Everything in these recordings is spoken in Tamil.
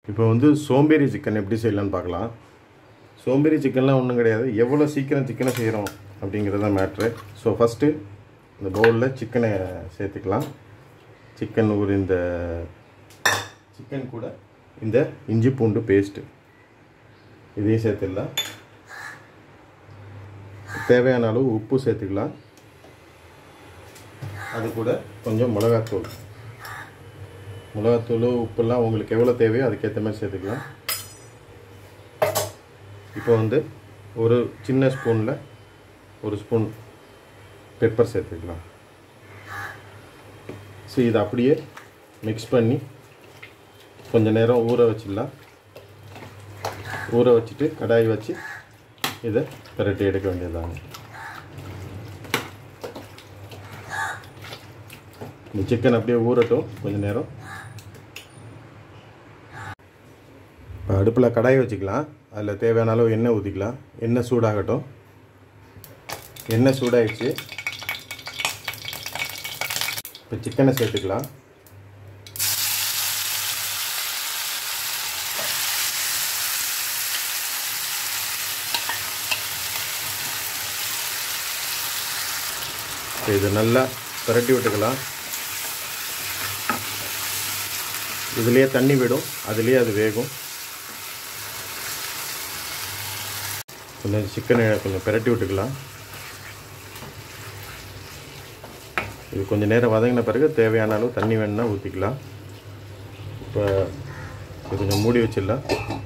இப்போ வந்து சோம்பேறி சிக்கன் எப்படி செய்யலாம்னு பார்க்கலாம் சோம்பேறி சிக்கன்லாம் ஒன்றும் கிடையாது எவ்வளோ சீக்கிரம் சிக்கனை செய்கிறோம் அப்படிங்கிறது தான் மேட்ரு ஸோ ஃபஸ்ட்டு இந்த பவுலில் சிக்கனை சேர்த்துக்கலாம் சிக்கன் ஒரு இந்த சிக்கன் கூட இந்த இஞ்சி பூண்டு பேஸ்ட்டு இதையும் சேர்த்துடலாம் தேவையான அளவு உப்பு சேர்த்துக்கலாம் அது கூட கொஞ்சம் மிளகாத்தூள் மிளகாத்தூள் உப்புலாம் உங்களுக்கு எவ்வளோ தேவையோ அதுக்கேற்ற மாதிரி சேர்த்துக்கலாம் இப்போ வந்து ஒரு சின்ன ஸ்பூனில் ஒரு ஸ்பூன் பெப்பர் சேர்த்துக்கலாம் ஸோ இதை அப்படியே மிக்ஸ் பண்ணி கொஞ்ச நேரம் ஊற வச்சிடலாம் ஊற வச்சுட்டு கடாய் வச்சு இதை பிரட்டி எடுக்க வேண்டியதாங்க இந்த சிக்கன் அப்படியே ஊறட்டும் கொஞ்ச நேரம் இப்போ அடுப்பில் கடாய் வச்சுக்கலாம் அதில் தேவையான அளவு எண்ணெய் ஊற்றிக்கலாம் எண்ணெய் சூடாகட்டும் எண்ணெய் சூடாகிடுச்சு இப்போ சிக்கனை சேர்த்துக்கலாம் இது நல்லா பிரட்டி விட்டுக்கலாம் இதுலேயே தண்ணி விடும் அதுலேயே அது வேகும் கொஞ்சம் சிக்கனை கொஞ்சம் பிரட்டி விட்டுக்கலாம் இது கொஞ்சம் நேரம் வதங்கின பிறகு தேவையான அளவு தண்ணி வேணும்னா ஊற்றிக்கலாம் இப்போ இது கொஞ்சம் மூடி வச்சிடலாம்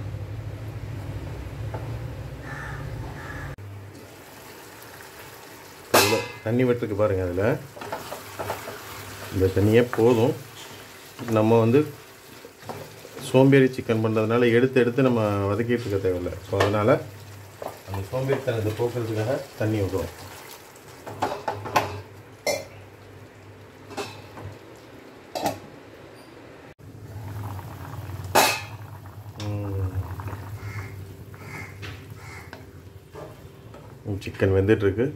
இவ்வளோ தண்ணி விட்டுருக்கு பாருங்கள் அதில் இந்த தண்ணியே போதும் நம்ம வந்து சோம்பேறி சிக்கன் பண்ணுறதுனால எடுத்து எடுத்து நம்ம வதக்கிட்டு இருக்க தேவையில்லை ஸோ அதனால் அந்த சோம்பேறித்தனத்தை போக்குறதுக்காக தண்ணி விடுவோம் சிக்கன் வெந்துட்டுருக்கு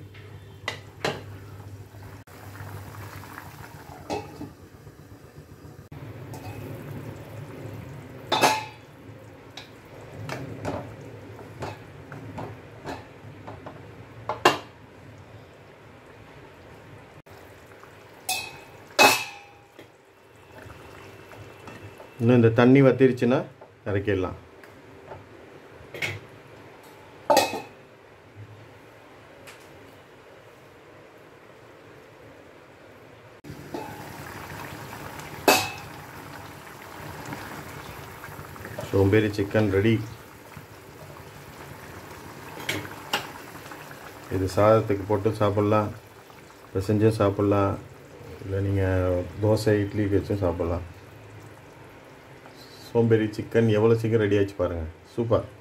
இன்னும் இந்த தண்ணி வத்திருச்சுன்னா இறக்கிடலாம் சோம்பேறி சிக்கன் ரெடி இது சாதத்துக்கு போட்டு சாப்பிட்லாம் பிசைஞ்சும் சாப்பிட்லாம் இல்லை நீங்கள் தோசை இட்லிக்கு வச்சும் சாப்பிட்லாம் சோம்பேறி சிக்கன் எவ்வளோ சீக்கிரம் ரெடி ஆச்சு பாருங்கள் சூப்பர்